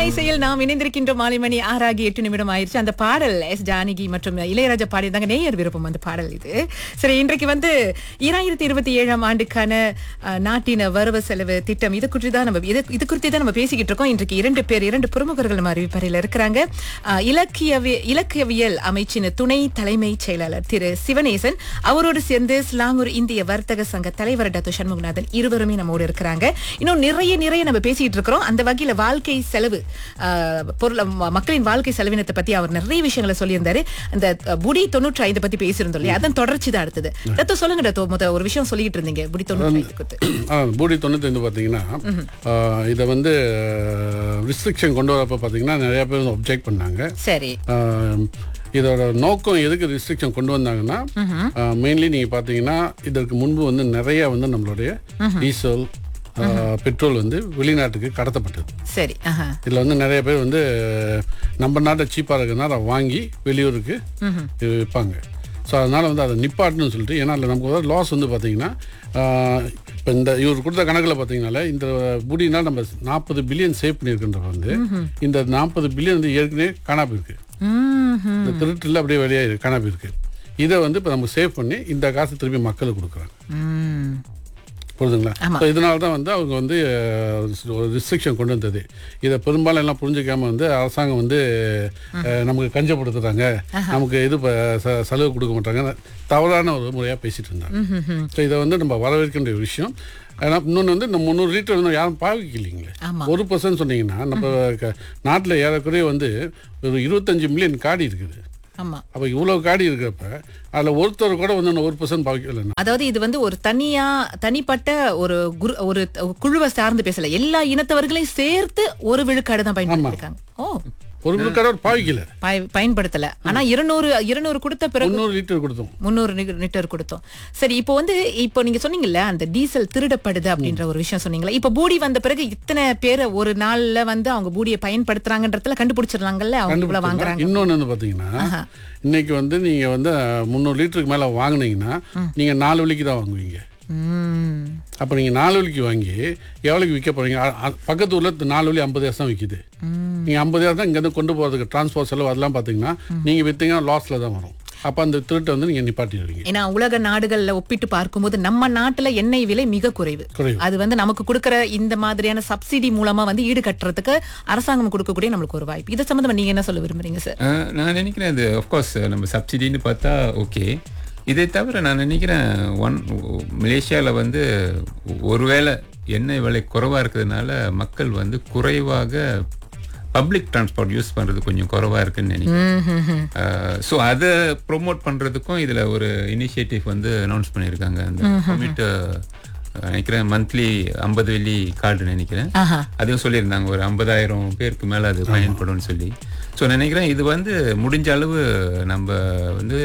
இசையில் நாம் இணைந்திருக்கின்றோம் மாலை மணி ஆறாகி எட்டு நிமிடம் ஆயிருச்சு அந்த பாடல் எஸ் ஜானகி மற்றும் இளையராஜா பாடியதாங்க நேயர் விருப்பம் அந்த பாடல் இது சரி இன்றைக்கு வந்து ஈராயிரத்தி இருபத்தி ஏழாம் ஆண்டுக்கான அஹ், நாட்டின வரவு செலவு திட்டம் இது குறித்து தான் நம்ம இது இது குறித்து தான் நம்ம பேசிக்கிட்டு இருக்கோம் இன்றைக்கு இரண்டு பேர் இரண்டு பிரமுகர்கள் நம்ம அறிவிப்பறையில் இருக்கிறாங்க அஹ், இலக்கியவி இலக்கியவியல் அமைச்சின் துணை தலைமை செயலாளர் திரு சிவனேசன் அவரோடு சேர்ந்து ஸ்லாங்கூர் இந்திய வர்த்தக சங்க தலைவர் டாக்டர் சண்முகநாதன் இருவருமே நம்மோடு இருக்கிறாங்க இன்னும் நிறைய நிறைய நம்ம பேசிட்டு இருக்கிறோம் அந்த வகையில வாழ்க்கை செலவு ஆஹ், பொருள் ம- மக்களின் வாழ்க்கை செலவினத்தை பத்தி அவர் நிறைய விஷயங்களை சொல்லியிருந்தாரு அந்த அஹ், புடி தொண்ணூற்றி ஐந்து பத்தி பேசியிருந்தோம் இல்லையா அதன் தொடர்ச்சி தான் அடுத்தது டத்தோ சொல்லுங்க டத்தோ முத ஒரு விஷயம் சொல்லிட்டு இருந்தீங்க புடி தொண்ணூற்றி ஐந்து குறித்து ஆ, பூடி தொண்ணூத்தைந்து பார்த்தீங்கன்னா இதை வந்து ரிஸ்ட்ரிக்ஷன் கொண்டு வரப்போ பார்த்தீங்கன்னா நிறைய பேர் வந்து ஒப்ஜெக்ட் பண்ணாங்க சரி ஆ, இதோட நோக்கம் எதுக்கு ரிஸ்ட்ரிக்ஷன் கொண்டு வந்தாங்கன்னா மெயின்லி நீங்கள் பார்த்தீங்கன்னா இதற்கு முன்பு வந்து நிறைய வந்து நம்மளுடைய டீசல் ஆ, பெட்ரோல் வந்து வெளிநாட்டுக்கு கடத்தப்பட்டது சரி ஆஹா இதில் வந்து நிறைய பேர் வந்து நம்ம நாட்டை சீப்பாக இருக்குன்னா அதை வாங்கி வெளியூருக்கு இது விற்பாங்க ஸோ அதனால் வந்து அதை நிப்பாட்டணும்னு சொல்லிட்டு ஏன்னா அதில் நமக்கு வந்து லாஸ் வந்து பார்த்தீங்கன்னா இப்போ இந்த இவர் கொடுத்த கணக்கில் பார்த்தீங்கனால இந்த புடினால் நம்ம நாற்பது பில்லியன் சேவ் பண்ணியிருக்கின்ற வந்து இந்த நாற்பது பில்லியன் வந்து ஏற்கனவே காணா போயிருக்கு ம் இந்த திருட்டில் அப்படியே வெளியே காணா போயிருக்கு இதை வந்து இப்போ நம்ம சேவ் பண்ணி இந்த காசை திருப்பி மக்களுக்கு கொடுக்குறாங்க ம் புரியுதுங்களா ஆமா. ஸோ இதனால தான் வந்து அவங்க வந்து அஹ், ஒரு ரிஸ்ட்ரிக்ஷன் கொண்டு வந்தது இதை பெரும்பாலும் எல்லாம் புரிஞ்சுக்காம வந்து அரசாங்கம் வந்து அஹ், நமக்கு கஞ்சப்படுத்துறாங்க நமக்கு இது ப- ச- சலுகை கொடுக்க மாட்டாங்க தவறான ஒரு முறையாக பேசிட்டு இருந்தாங்க ஸோ இதை வந்து நம்ம வரவேற்கின்ற ஒரு விஷயம் ஏன்னா இன்னொன்று வந்து இந்த முந்நூறு லிட்டர் வந்து யாரும் பாவிக்கலைங்களே ஆமா. ஒரு பர்சன்ட் சொன்னீங்கன்னா நம்ம நாட்டில் ஏறக்குறைய வந்து ஒரு இருபத்தஞ்சு மில்லியன் காடி இருக்குது ஆமா அப்போ இவ்வளோ காடி இருக்கிறப்ப அதில் ஒருத்தர் கூட வந்து இன்னும் ஒரு பர்சன்ட் பாவிக்கலைன்னா அதாவது இது வந்து ஒரு தனியா தனிப்பட்ட ஒரு குரு ஒரு குழுவை சார்ந்து பேசல எல்லா இனத்தவர்களையும் சேர்த்து ஒரு விழுக்காடு தான் பயன்படுத்திருக்காங்க ஓ ஒரு விழுக்காடு அவர் பாவிக்கல பய- பயன்படுத்தல ஆனா இருநூறு இருநூறு கொடுத்த பிறகு முந்நூறு லிட்டர் கொடுத்தோம் முந்நூறு நி- லிட்டர் கொடுத்தோம் சரி இப்போ வந்து இப்போ நீங்க சொன்னீங்கல்ல அந்த டீசல் திருடப்படுது அப்படின்ற ஒரு விஷயம் சொன்னீங்களா இப்போ பூடி வந்த பிறகு இத்தனை பேர் ஒரு நாள்ல வந்து அவங்க பூடியை பயன்படுத்துறாங்கன்றதுல கண்டுபிடிச்சிடலாங்கல்ல அவங்க இவ்வளவு வாங்குறாங்க இன்னொன்று வந்து பார்த்தீங்கன்னா இன்னைக்கு வந்து நீங்க வந்து முந்நூறு லிட்டருக்கு மேல வாங்குனீங்கன்னா நீங்க நாலு வலிக்கு தான் வாங்குவீங்க ம். அப்போ நீங்க நாலு வலிக்கு வாங்கி எவ்வளோக்கு விற்க போறீங்க அ- அ- பக்கத்து ஊர்ல நாலு வலி ஐம்பது தான் விற்கிது நீங்க ஐம்பது தான் இங்கேருந்து கொண்டு போறதுக்கு டிரான்ஸ்போர்ட் செலவு அதெல்லாம் பார்த்தீங்கன்னா நீங்க விற்றீங்கன்னா லாஸ்ல தான் வரும் அப்போ அந்த திருட்டை வந்து நீங்க நிப்பாட்டிடுவீங்க ஏன்னா உலக நாடுகள்ல ஒப்பிட்டு பார்க்கும்போது நம்ம நாட்டுல எண்ணெய் விலை மிக குறைவு குறைவு. அது வந்து நமக்கு கொடுக்கிற இந்த மாதிரியான சப்சிடி மூலமா வந்து ஈடு கட்டுறதுக்கு அரசாங்கம் கொடுக்கக்கூடிய நம்மளுக்கு ஒரு வாய்ப்பு இதை சம்பந்தமா நீங்க என்ன சொல்ல விரும்புறீங்க சார் அஹ், நான் நினைக்கிறேன் அது ஆஃப்கோர்ஸ் நம்ம சப்சிடின்னு பார்த்தா ஓகே இதை தவிர நான் நினைக்கிறேன் ஒன் மலேசியாவில் வந்து ஒருவேளை எண்ணெய் விலை குறைவாக இருக்கிறதுனால மக்கள் வந்து குறைவாக பப்ளிக் டிரான்ஸ்போர்ட் யூஸ் பண்ணுறது கொஞ்சம் குறைவாக இருக்குன்னு நினைக்கிறேன் ஸோ அதை ப்ரொமோட் பண்ணுறதுக்கும் இதில் ஒரு இனிஷியேட்டிவ் வந்து அனௌன்ஸ் பண்ணியிருக்காங்க அந்த commit, அஹ், நினைக்கிறேன் மந்த்லி ஐம்பது வெள்ளி கார்டு நினைக்கிறேன் ஆஹா அதையும் சொல்லியிருந்தாங்க ஒரு ஐம்பதாயிரம் பேருக்கு மேலே அது பயன்படும்னு சொல்லி ஸோ நினைக்கிறேன் இது வந்து முடிஞ்ச அளவு நம்ம வந்து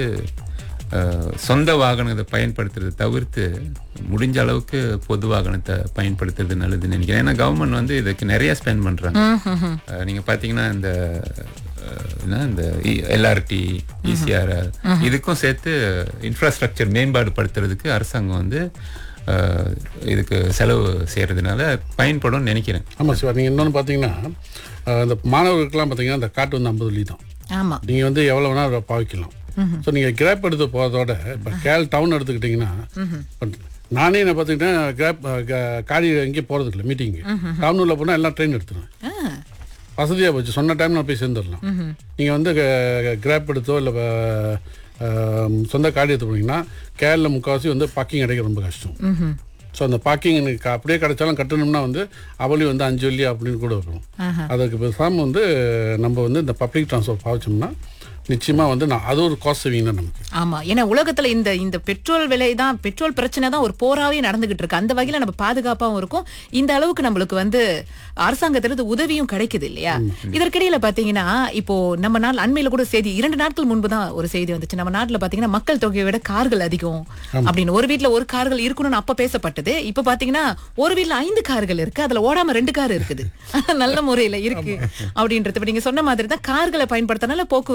அஹ், சொந்த வாகனத்தை பயன்படுத்துறதை தவிர்த்து முடிஞ்ச அளவுக்கு பொது வாகனத்தை பயன்படுத்துறது நல்லதுன்னு நினைக்கிறேன் ஏன்னா கவர்மெண்ட் வந்து இதுக்கு நிறைய ஸ்பெண்ட் பண்ணுறாங்க நீங்கள் பார்த்தீங்கன்னா இந்த அஹ், என்ன இந்த எல்ஆர்டி இசிஆர் இதுக்கும் சேர்த்து இன்ஃப்ராஸ்ட்ரக்சர் மேம்பாடு படுத்துறதுக்கு அரசாங்கம் வந்து அஹ், இதுக்கு செலவு செய்யறதுனால பயன்படும்னு நினைக்கிறேன் ஆமா சிவா நீங்க இன்னொன்று பார்த்தீங்கன்னா அஹ், இந்த மாணவர்களுக்கெல்லாம் பார்த்தீங்கன்னா இந்த காட்டு வந்து ஐம்பது வலி தான் ஆமா நீங்க வந்து எவ்வளவு வேணா அதை பாவிக்கலாம் ஸோ நீங்க கிராப் எடுத்து போறதோட இப்போ கேல் டவுன் எடுத்துக்கிட்டீங்கன்னா இப்ப நானே என்ன பார்த்துக்கிட்டேன் கிராப் காடி எங்கேயும் போறது இல்லை மீட்டிங்கு டவுனுள்ள போனால் எல்லாம் ட்ரெயின் எடுத்துருவேன் ஆ. வசதியாக போச்சு சொன்ன டைம் நான் போய் சேர்ந்துடலாம் நீங்கள் வந்து கிராப் எடுத்தோ இல்லை சொந்த காடி எடுத்து போனீங்கன்னா கேரளில் முக்கால்வாசி வந்து பார்க்கிங் கிடைக்க ரொம்ப கஷ்டம் ம்ஹும். ஸோ அந்த பார்க்கிங் எனக்கு அப்படியே கிடைச்சாலும் கட்டணும்னா வந்து அவளி வந்து அஞ்சு வள்ளி அப்படின்னு கூட வரும் ஆஹா. அதுக்கு பேசாமல் வந்து நம்ம வந்து இந்த பப்ளிக் டிரான்ஸ்போர்ட் பாவிச்சோம்னா நிச்சயமா வந்து நான் அது ஒரு காஸ்ட் சேவிங் தான் நமக்கு ஆமா ஏன்னா உலகத்துல இந்த இந்த பெட்ரோல் விலை தான் பெட்ரோல் பிரச்சனை தான் ஒரு போராவே நடந்துகிட்டு இருக்கு அந்த வகையில நம்ம பாதுகாப்பாவும் இருக்கும் இந்த அளவுக்கு நம்மளுக்கு வந்து அரசாங்கத்திலிருந்து உதவியும் கிடைக்குது இல்லையா இதற்கிடையில பாத்தீங்கன்னா இப்போ நம்ம நாள் அண்மையில கூட செய்தி இரண்டு நாட்கள் முன்பு தான் ஒரு செய்தி வந்துச்சு நம்ம நாட்டுல பாத்தீங்கன்னா மக்கள் தொகையை விட கார்கள் அதிகம் அப்படின்னு ஒரு வீட்ல ஒரு கார்கள் இருக்கணும்னு அப்ப பேசப்பட்டது இப்ப பாத்தீங்கன்னா ஒரு வீட்ல ஐந்து கார்கள் இருக்கு அதுல ஓடாம ரெண்டு கார் இருக்குது நல்ல முறையில இருக்கு அப்படின்றது இப்ப நீங்க சொன்ன மாதிரி தான் கார்களை பயன்படுத்தினால போக்குவரத்து நெரிசல்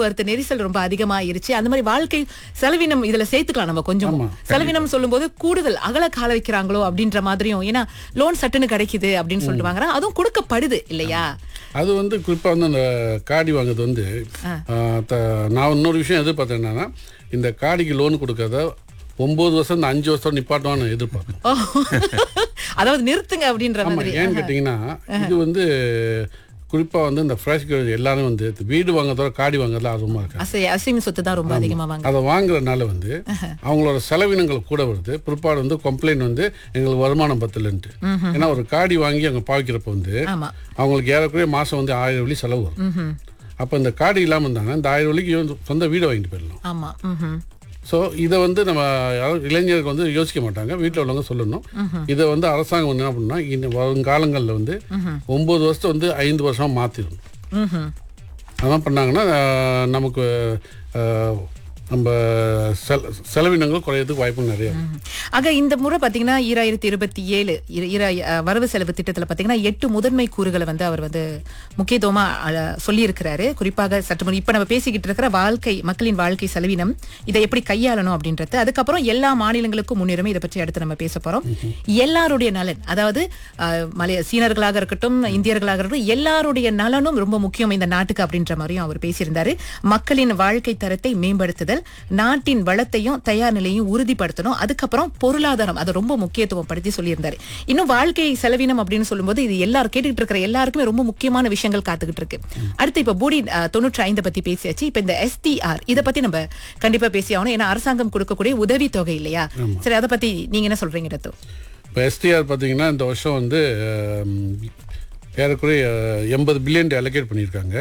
நெரிசல் ரொம்ப அதிகமாயிருச்சு அந்த மாதிரி வாழ்க்கை செலவினம் இதுல சேர்த்துக்கலாம் நம்ம கொஞ்சம் செலவினம் சொல்லும்போது கூடுதல் அகல கால வைக்கிறாங்களோ அப்படின்ற மாதிரியும் ஏன்னா லோன் சட்டுன்னு கிடைக்குது அப்படின்னு சொல்லிட்டு வாங்குறாங்க அதுவும் கொடுக்கப்படுது இல்லையா அது வந்து குறிப்பாக வந்து அந்த காடி வாங்குறது வந்து ஆ, த- நான் இன்னொரு விஷயம் எதிர்பார்த்தேன் என்னன்னா இந்த காடிக்கு லோன் கொடுக்கறத ஒன்பது வருஷம் இந்த அஞ்சு வருஷம் நிப்பாட்டுவான்னு எதிர்பார்த்தேன் ஓ. அதாவது நிறுத்துங்க அப்படின்ற ஆமா மாதிரி ஏன்னு கேட்டிங்கன்னா இது வந்து குறிப்பாக வந்து இந்த ஃப்ரெஷ் எல்லாரும் வந்து வீடு வாங்குறதோட காடி வாங்குறதுல ஆர்வமாக இருக்காங்க அசை அசையும் சொத்து தான் ரொம்ப அதிகமா வாங்க அதை வாங்குறதுனால வந்து அவங்களோட செலவினங்கள் கூட வருது பிற்பாடு வந்து கம்ப்ளைண்ட் வந்து எங்களுக்கு வருமானம் பத்தலன்ட்டு ஏன்னா ஒரு காடி வாங்கி அவங்க பாவிக்கிறப்ப வந்து ஆமா அவங்களுக்கு ஏறக்குறைய மாதம் வந்து ஆயிரம் வழி செலவு வரும் அப்போ இந்த காடி இல்லாமல் இருந்தாங்கன்னா இந்த ஆயிரம் வழிக்கு வந்து சொந்த வீடை வாங்கிட்டு போயிடலாம் ஆமா ம்ஹும். ஸோ இதை வந்து நம்ம யாரும் இளைஞருக்கு வந்து யோசிக்க மாட்டாங்க வீட்டில் உள்ளவங்க சொல்லணும் இதை வந்து அரசாங்கம் வந்து என்ன பண்ணா இந்த வருங்காலங்களில் வந்து ஒம்பது வருஷத்தை வந்து ஐந்து வருஷமா மாற்றிடணும் ம்ஹும். அதான் பண்ணாங்கன்னா அஹ், நமக்கு அஹ், நம்ம செல செலவினங்கள் குறையறதுக்கு வாய்ப்பு நிறைய இருக்கு. ம். ஆக இந்த முறை பாத்தீங்கன்னா ஈராயிரத்தி இருபத்தி ஏழு இர- இர- அஹ், வரவு செலவு திட்டத்துல பாத்தீங்கன்னா எட்டு முதன்மை கூறுகளை வந்து அவர் வந்து முக்கியத்துவமா சொல்லி இருக்கிறாரு குறிப்பாக சற்று முன் இப்ப நம்ம பேசிக்கிட்டு இருக்கிற வாழ்க்கை மக்களின் வாழ்க்கை செலவினம் இதை எப்படி கையாளணும் அப்படின்றது அதுக்கப்புறம் எல்லா மாநிலங்களுக்கும் முன்னுரிமை இதை பற்றி அடுத்து நம்ம பேச போறோம் எல்லாருடைய நலன் அதாவது அஹ், மலைய சீனர்களாக இருக்கட்டும் இந்தியர்களாக இருக்கட்டும் எல்லாருடைய நலனும் ரொம்ப முக்கியம் இந்த நாட்டுக்கு அப்படின்ற மாதிரியும் அவர் பேசியிருந்தாரு மக்களின் வாழ்க்கை தரத்தை மேம்படுத்துதல் நாட்டின் வளத்தையும் தயார் நிலையும் உறுதிப்படுத்தணும் அதுக்கப்புறம் பொருளாதாரம் அதை ரொம்ப முக்கியத்துவம் படுத்தி சொல்லியிருந்தாரு இன்னும் வாழ்க்கை செலவினம் அப்படின்னு சொல்லும்போது இது எல்லாரும் கேட்டுக்கிட்டு இருக்கிற எல்லாருக்குமே ரொம்ப முக்கியமான விஷயங்கள் காத்துக்கிட்டு இருக்கு அடுத்து இப்ப பூடி அஹ், தொண்ணூற்றி ஐந்து பத்தி பேசியாச்சு இப்ப இந்த எஸ்டிஆர் இதை பத்தி நம்ம கண்டிப்பா பேசி ஆகணும் ஏன்னா அரசாங்கம் கொடுக்கக்கூடிய உதவி தொகை இல்லையா சரி அதை பத்தி நீங்க என்ன சொல்றீங்க ரத்து இப்போ எஸ்டிஆர் பார்த்தீங்கன்னா இந்த வருஷம் வந்து அஹ், ஏறக்குறைய எண்பது பில்லியன் அலோகேட் பண்ணியிருக்காங்க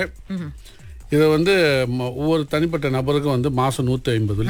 இதை வந்து ம- ஒவ்வொரு தனிப்பட்ட நபருக்கும் வந்து மாதம் நூற்றி ஐம்பது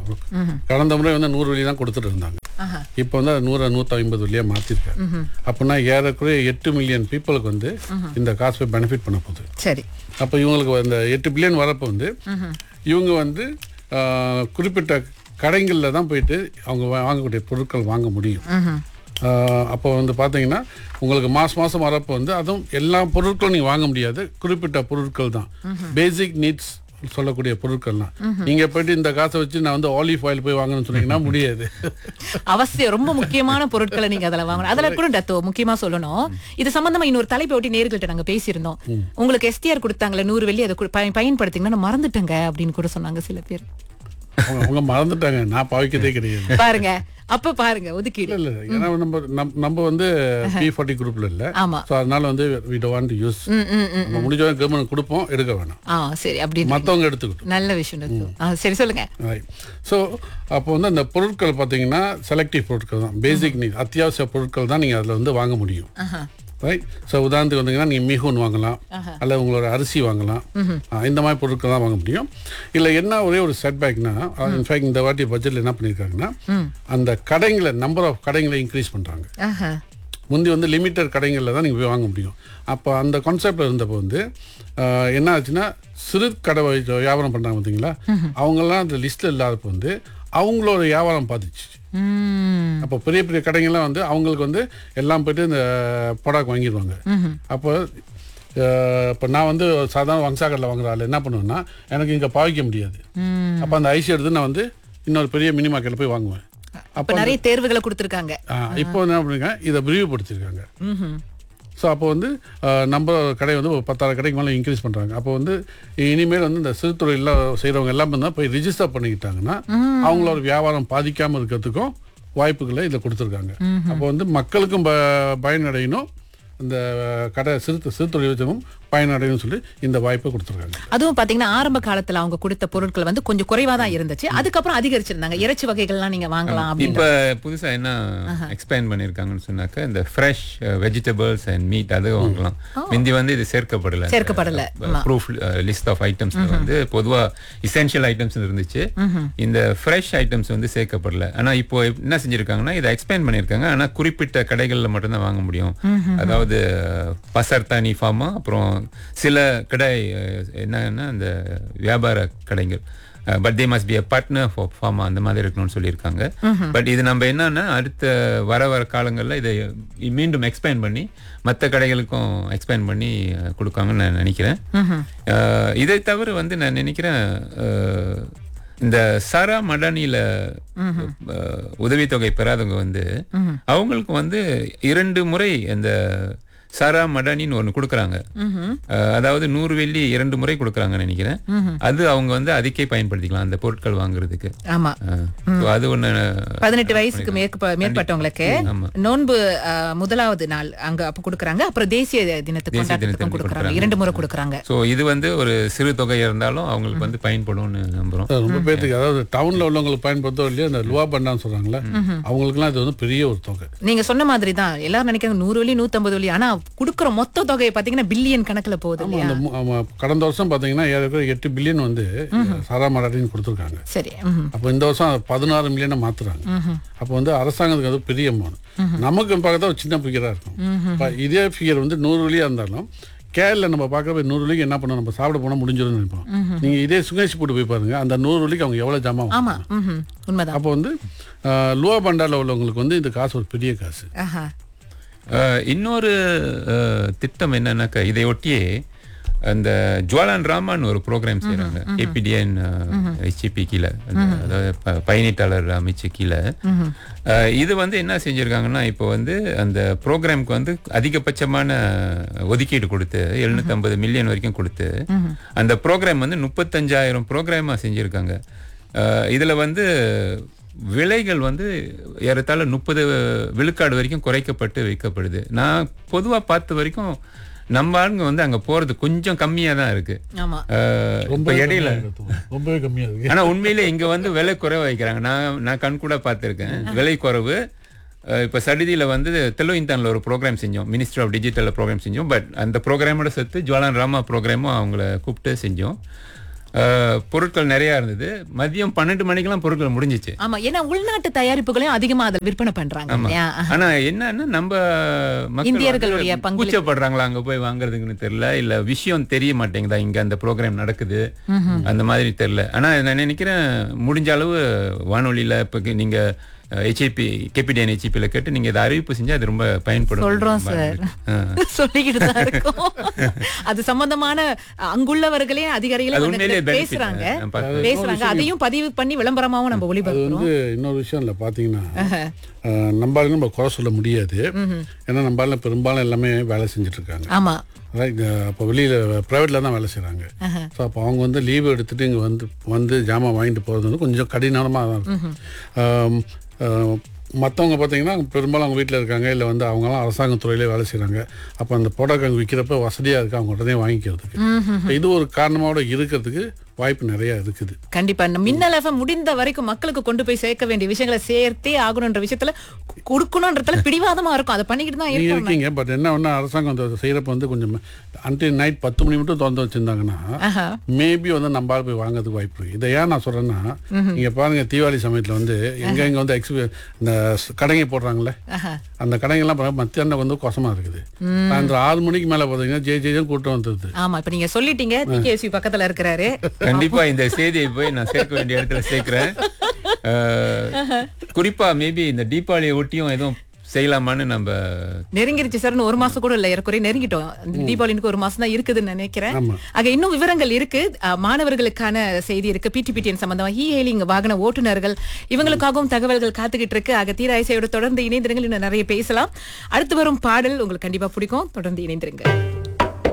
கடந்த முறை வந்து நூறு வழி தான் கொடுத்துட்டு இருந்தாங்க ஆஹா. இப்போ வந்து அது நூறு நூற்றி ஐம்பது வழியாக மாற்றிருக்காங்க அப்படின்னா ஏறக்குறைய எட்டு மில்லியன் பீப்புளுக்கு வந்து இந்த காசு போய் பெனிஃபிட் பண்ண போகுது சரி அப்போ இவங்களுக்கு இந்த எட்டு பில்லியன் வரப்போ வந்து இவங்க வந்து ஆஹ், குறிப்பிட்ட கடைகளில் தான் போயிட்டு அவங்க வா- வாங்கக்கூடிய பொருட்கள் வாங்க முடியும் ஆஹ், அப்போ வந்து பார்த்தீங்கன்னா உங்களுக்கு மாதம் மாதம் வரப்போ வந்து அதுவும் எல்லா பொருட்களும் நீங்கள் வாங்க முடியாது குறிப்பிட்ட பொருட்கள் தான் பேசிக் நீட்ஸ் சொல்லக்கூடிய பொருட்கள்லாம் நீங்க போயிட்டு இந்த காசை வச்சு நான் வந்து ஆலிவ் ஆயில் போய் வாங்கணும்னு சொன்னீங்கன்னா முடியாது அவசியம் ரொம்ப முக்கியமான பொருட்களை நீங்க அதுல வாங்கணும் அதுல கூட டத்தோ முக்கியமா சொல்லணும் இது சம்பந்தமா இன்னொரு தலைப்பை ஒட்டி நேர்கள்ட்ட நாங்க பேசியிருந்தோம் உங்களுக்கு எஸ்டிஆர் கொடுத்தாங்களே நூறு வெள்ளி அதை கு- பய- பயன்படுத்திங்கன்னா நான் மறந்துட்டேங்க அப்படின்னு கூட சொன்னாங்க சில பேர் அவங்க அவங்க மறந்துட்டாங்க நான் பாவிக்கதே கிடையாது பாருங்க அப்ப பாருங்க ஒதுக்கீடு இல்ல இல்ல ஏன்னா நம்ம நம்ம- நம்ம வந்து பி ஃபார்ட்டி குரூப்ல இல்ல ஆமா ஸோ அதனால வந்து வி டோ வாண்ட் யூஸ் ம், ம், ம். நம்ம முடிஞ்ச கவர்மெண்ட் கொடுப்போம் எடுக்க வேணாம் ஆ சரி அப்படின்னு மற்றவங்க எடுத்துக்கிட்டோம் நல்ல விஷயம் டத்தோ. ஆ, சரி சொல்லுங்க ஸோ அப்போ வந்து அந்த பொருட்கள் பார்த்தீங்கன்னா செலக்டிவ் பொருட்கள் தான் பேசிக் நீட் அத்தியாவசிய பொருட்கள் தான் நீங்கள் அதில் வந்து வாங்க முடியும் ஆஹா. ரைட் ஸோ உதாரணத்துக்கு வந்தீங்கன்னா நீங்கள் மீகோன் வாங்கலாம் அல்ல உங்களோட அரிசி வாங்கலாம் ஆ, இந்த மாதிரி பொருட்கள் தான் வாங்க முடியும் இல்லை என்ன ஒரே ஒரு செட்பேக்னா இன்ஃபேக்ட் இந்த வாட்டி பட்ஜெட்டில் என்ன பண்ணியிருக்காங்கன்னா அந்த கடைங்களை நம்பர் ஆஃப் கடைங்களை இன்க்ரீஸ் பண்ணுறாங்க ஆஹா. முந்தி வந்து லிமிட்டட் கடைகளில் தான் நீங்கள் போய் வாங்க முடியும் அப்போ அந்த கான்செப்டில் இருந்தப்போ வந்து ஆஹ், என்ன ஆச்சுன்னா சிறு கடை வை- வியாபாரம் பண்ணுறாங்க பார்த்தீங்களா அவங்கெல்லாம் அந்த லிஸ்ட்டில் இல்லாதப்போ வந்து அவங்களோட வியாபாரம் பாதிச்சு ம். அப்போ பெரிய பெரிய கடைங்கள்லாம் வந்து அவங்களுக்கு வந்து எல்லாம் போயிட்டு இந்த ப்ராடக்ட் வாங்கிடுவாங்க அப்போ இப்போ நான் வந்து சாதாரண வங்சாக்கரில் வாங்குற ஆள் என்ன பண்ணுவேன்னா எனக்கு இங்கே பாவிக்க முடியாது அப்போ அந்த ஐசி எடுத்து நான் வந்து இன்னொரு பெரிய மினி மார்க்கெட்டில் போய் வாங்குவேன் அப்ப நிறைய தேர்வுகளை கொடுத்திருக்காங்க ஆ, இப்போ என்ன பண்ணுங்க இதை விரிவுபடுத்தியிருக்காங்க ம்ஹும். ஸோ அப்போ வந்து நம்ம கடை வந்து ஒரு பத்தாயிரம் கடைக்கு மேலே இன்க்ரீஸ் பண்ணுறாங்க அப்போ வந்து இனிமேல் வந்து இந்த சிறு தொழிலில் செய்கிறவங்க எல்லாம் தான் போய் ரிஜிஸ்டர் பண்ணிக்கிட்டாங்கன்னா அவங்களோட வியாபாரம் பாதிக்காமல் இருக்கிறதுக்கும் வாய்ப்புகளை இதில் கொடுத்துருக்காங்க அப்போ வந்து மக்களுக்கும் ப- பயனடையணும் இந்த கடை சிறு சிறு தொழில் வச்சவங்க பயனடையணும்னு சொல்லி இந்த வாய்ப்பை கொடுத்துருக்காங்க அதுவும் பாத்தீங்கன்னா ஆரம்ப காலத்துல அவங்க கொடுத்த பொருட்கள் வந்து கொஞ்சம் குறைவா தான் இருந்துச்சு அதுக்கப்புறம் அதிகரிச்சிருந்தாங்க இறைச்சி வகைகள்லாம் நீங்க வாங்கலாம் அப்படின்னு இப்ப புதுசா என்ன எக்ஸ்பேண்ட் பண்ணிருக்காங்கன்னு சொன்னாக்க இந்த ஃப்ரெஷ் வெஜிடபிள்ஸ் அண்ட் மீட் அது வாங்கலாம் முந்தி வந்து இது சேர்க்கப்படல சேர்க்கப்படல. ஆமா. ப்ரூஃப் லிஸ்ட் ஆஃப் ஐட்டம்ஸ் வந்து பொதுவா இசென்ஷியல் ஐட்டம்ஸ் இருந்துச்சு இந்த ஃப்ரெஷ் ஐட்டம்ஸ் வந்து சேர்க்கப்படல ஆனா இப்போ என்ன செஞ்சிருக்காங்கன்னா இதை எக்ஸ்பேண்ட் பண்ணிருக்காங்க ஆனா குறிப்பிட்ட கடைகள்ல மட்டும்தான் வாங்க முடியும் அதாவது பசர்தானி ஃபார்மா அப்புறம் சில கடை அஹ், என்னன்னா இந்த வியாபார கடைகள் but they must be a partner for pharma அந்த மாதிரி இருக்கணும்னு சொல்லியிருக்காங்க பட் இது நம்ம என்னன்னா அடுத்த வர வர காலங்களில் இதை மீண்டும் எக்ஸ்பேண்ட் பண்ணி மற்ற கடைகளுக்கும் எக்ஸ்பேண்ட் பண்ணி அஹ், கொடுக்காங்கன்னு நான் நினைக்கிறேன் அஹ், இதை தவிர வந்து நான் நினைக்கிறேன் அஹ், இந்த சாரா மடானியில அஹ், உதவித்தொகை பெறாதவங்க வந்து அவங்களுக்கு வந்து இரண்டு முறை இந்த சாரா மடானின்னு ஒன்று கொடுக்குறாங்க அஹ், அதாவது நூறு வெள்ளி இரண்டு முறை கொடுக்குறாங்கன்னு நினைக்கிறேன் அது அவங்க வந்து அதுக்கே பயன்படுத்திக்கலாம் அந்த பொருட்கள் வாங்குறதுக்கு ஆமா அஹ், so அது ஒன்று பதினெட்டு வயசுக்கு மேற்ப மேற்பட்டவங்களுக்கு நோன்பு அஹ், முதலாவது நாள் அங்க அப்ப கொடுக்கறாங்க அப்புறம் தேசிய தினத்துக்கு தேசிய கொண்டாட்டத்துக்கும் தினத்துக்கு கொடுக்கறாங்க இரண்டு முறை கொடுக்கறாங்க ஸோ இது வந்து ஒரு சிறு தொகை இருந்தாலும் அவங்களுக்கு வந்து பயன்படும்னு நம்புறோம் அது ரொம்ப பேர்த்துக்கு அதாவது டவுன்ல உள்ளவங்களுக்கு பயன்படுத்தோ இல்லையா இந்த லுவா பண்டான்னு சொல்றாங்களே அவங்களுக்குலாம் இது வந்து பெரிய ஒரு தொகை நீங்க சொன்ன மாதிரி தான் எல்லாரும் நினைக்கிறாங்க நூறு வழி நூத்தம்பது வழி ஆனா குடுக்குற மொத்த தொகையை பாத்தீங்கன்னா பில்லியன் கணக்குல போகுது இல்லையா அந்த மு- ஆமா, கடந்த வருஷம் பாத்தீங்கன்னா ஏறக்குறைய எட்டு பில்லியன் வந்து சாரா மராட்டின்னு கொடுத்துருக்காங்க சரி ம்ஹும். அப்போ இந்த வருஷம் அதை பதினாறு மில்லியனை மாத்துறாங்க அப்போ வந்து அரசாங்கத்துக்கு அது பெரிய அமௌண்ட் நமக்கு பார்க்கறதா ஒரு சின்ன ஃபிகரா இருக்கும் இப்ப இதே ஃபிகர் வந்து நூறு வழியா இருந்தாலும் கேரள நம்ம பார்க்கறப்ப நூறு வழிக்கு என்ன பண்ணோம் நம்ம சாப்பிட போனா முடிஞ்சிரும்னு நினைப்போம் நீங்க இதே சுங்கேஷ் போட்டு போய் பாருங்க அந்த நூறு வழிக்கு அவங்க எவ்வளவு ஜாமான் ஆமா ம்ஹும். உண்மைதான் அப்போ வந்து ஆஹ், லுவா பண்டால உள்ளவங்களுக்கு வந்து இந்த காசு ஒரு பெரிய காசு ஆஹா அஹ், இன்னொரு அஹ், திட்டம் என்னன்னாக்கா இதை ஒட்டியே அந்த ஜுவாலான் ராமான்னு ஒரு ப்ரோக்ராம் செய்கிறாங்க ஏபிடிஎன் ஹெச்இபி கீழே அந்த, அதாவது ப- பயணீட்டாளர் அமைச்சு கீழே அஹ், இது வந்து என்ன செஞ்சிருக்காங்கன்னா இப்போ வந்து அந்த ப்ரோக்ராம்க்கு வந்து அதிகபட்சமான ஒதுக்கீடு கொடுத்து 750 மில்லியன் வரைக்கும் கொடுத்து அந்த ப்ரோக்ராம் வந்து முப்பத்தஞ்சாயிரம் ப்ரோக்ராமாக செஞ்சுருக்காங்க இதுல வந்து விலைகள் வந்து ஏறத்தாழ முப்பது விழுக்காடு வரைக்கும் குறைக்கப்பட்டு விற்கப்படுது நான் பொதுவா பார்த்த வரைக்கும் நம்ம ஆளுங்க வந்து அங்க போறது கொஞ்சம் கம்மியா தான் இருக்கு ஆமா அஹ், இப்ப இடையில ரொம்பவே கம்மியா இருக்கு ஆனா உண்மையிலே இங்க வந்து விலை குறைவா வைக்கிறாங்க நான் நான் கண் கூட பார்த்திருக்கேன் விலை குறைவு அஹ், இப்ப சடிதியில வந்து தெலுவிந்தான்ல ஒரு ப்ரோக்ராம் செஞ்சோம் மினிஸ்டர் ஆஃப் டிஜிட்டல் ப்ரோக்ராம் செஞ்சோம் பட் அந்த ப்ரோக்ராமோட சேர்த்து ஜுவாலான் ராமா ப்ரோக்ராமும் அவங்கள கூப்பிட்டு செஞ்சோம் அஹ், பொருட்கள் நிறைய இருந்தது மதியம் பன்னெண்டு மணிக்கெல்லாம் பொருட்கள் முடிஞ்சிச்சு ஆமா ஏன்னா உள்நாட்டு தயாரிப்புகளையும் அதிகமா அதில் விற்பனை பண்றாங்க இல்லையா ஆனா என்னன்னா நம்ம மக்கள் இந்தியர்களுடைய வந்து பங்களிப்பு. கூச்சப்படுறாங்களா அங்க போய் வாங்குறதுக்குன்னு தெரியல இல்ல விஷயம் தெரிய மாட்டேங்குதா இங்க அந்த ப்ரோக்ராம் நடக்குது அந்த மாதிரி தெரியல ஆனா நான் நினைக்கிறேன் முடிஞ்ச அளவு வானொலியில இப்ப நீங்க ஹெச்ஐபி கேபிடிஎன் ஹெச்ஐபியில கேட்டு நீங்க இதை அறிவிப்பு செஞ்சா அது ரொம்ப பயன்படும் சொல்றோம் சார் ஆ. சொல்லிக்கிட்டு தான் இருக்கோம் அது சம்பந்தமான அங்குள்ளவர்களே அதிகாரிகளே அது வந்து உண்மையிலேயே benefit. பேசுறாங்க நான் பார்த்தேன். பேசுறாங்க அதையும் பதிவு பண்ணி விளம்பரமாவும் நம்ம அது ஒளிபரப்புறோம் வந்து இன்னொரு விஷயம் இல்லை பார்த்தீங்கன்னா ஆஹ், நம்மளால நம்ம குறை சொல்ல முடியாது ஏன்னா நம்மளால பெரும்பாலும் எல்லாமே வேலை செஞ்சுட்டு இருக்காங்க ஆமா அதான் அப்போ வெளியில் ப்ரைவேட்டில் தான் வேலை செய்கிறாங்க ஸோ அப்போ அவங்க வந்து லீவு எடுத்துட்டு இங்கே வந்து வந்து ஜாமான் வாங்கிட்டு போகிறது வந்து கொஞ்சம் கடினமாக தான் இருக்கும் மற்றவங்க பார்த்தீங்கன்னா பெரும்பாலும் அவங்க வீட்டில் இருக்காங்க இல்லை வந்து அவங்களாம் அரசாங்க துறையிலே வேலை செய்கிறாங்க அப்போ அந்த ப்ராடக்ட் அங்கே விற்கிறப்ப வசதியாக இருக்குது அவங்க உடனே வாங்கிக்கிறதுக்கு இது ஒரு காரணமோட இருக்கிறதுக்கு வாய்ப்பு நிறையா இருக்குது கண்டிப்பா இந்த மின்னல் எஃப்எம் முடிந்த வரைக்கும் மக்களுக்கு கொண்டு போய் சேர்க்க வேண்டிய விஷயங்களை சேர்த்தே ஆகணும்ன்ற விஷயத்துல கொடுக்கணும்ன்றதுல பிடிவாதமா இருக்கும் அதை பண்ணிக்கிட்டு தான் நீங்க இருக்கோம் இருக்கீங்க பட் என்ன ஒன்று அரசாங்கம் வந்து செய்கிறப்ப வந்து கொஞ்சம் அன்டில் நைட் பத்து மணி மட்டும் திறந்து வச்சிருந்தாங்கன்னா ஆஹா. மேபி வந்து நம்ம ஆள் போய் வாங்குறதுக்கு வாய்ப்பு இருக்கு இதை ஏன் நான் சொல்றேன்னா நீங்க பாருங்க தீபாவளி சமயத்துல வந்து எங்க எங்க வந்து எக்ஸிபி இந்த ஸ்- கடைங்க போடுறாங்களே ஆஹா. அந்த கடைங்கெல்லாம் பாருங்க மத்தியானம் வந்து கொசமா இருக்குது சாயந்தரம் ஆறு மணிக்கு மேல பாத்தீங்கன்னா ஜே ஜே கூட்டம் வந்துருது ஆமா இப்ப நீங்க சொல்லிட்டீங்க டிகேஎஸ்வி பக்கத்துல இருக்கிறாரு கண்டிப்பா இந்த செய்தியை போய் நான் சேர்க்க வேண்டிய இடத்துல சேர்க்கிறேன் அஹ், குறிப்பா மேபி இந்த தீபாவளியை ஒட்டியும் எதுவும் செய்யலாமான்னு நம்ம நெருங்கிருச்சு சார்னு ஒரு மாசம் கூட இல்ல ஏறக்குறைய நெருங்கிட்டோம் தீபாவளிக்கு ஒரு மாசம் தான் இருக்குதுன்னு நினைக்கிறேன் ஆமா. ஆக இன்னும் விவரங்கள் இருக்கு அஹ், மாணவர்களுக்கான செய்தி இருக்கு பிடிபிடிஎன் சம்பந்தமா ஹீ ஹேலிங் வாகன ஓட்டுநர்கள் இவங்களுக்காகவும் தகவல்கள் காத்துக்கிட்டு இருக்கு ஆக தீராய்சையோட தொடர்ந்து இணைந்திருங்கள் இன்னும் நிறைய பேசலாம் அடுத்து வரும் பாடல் உங்களுக்கு கண்டிப்பா பிடிக்கும் தொடர்ந்து இணைந்திருங்க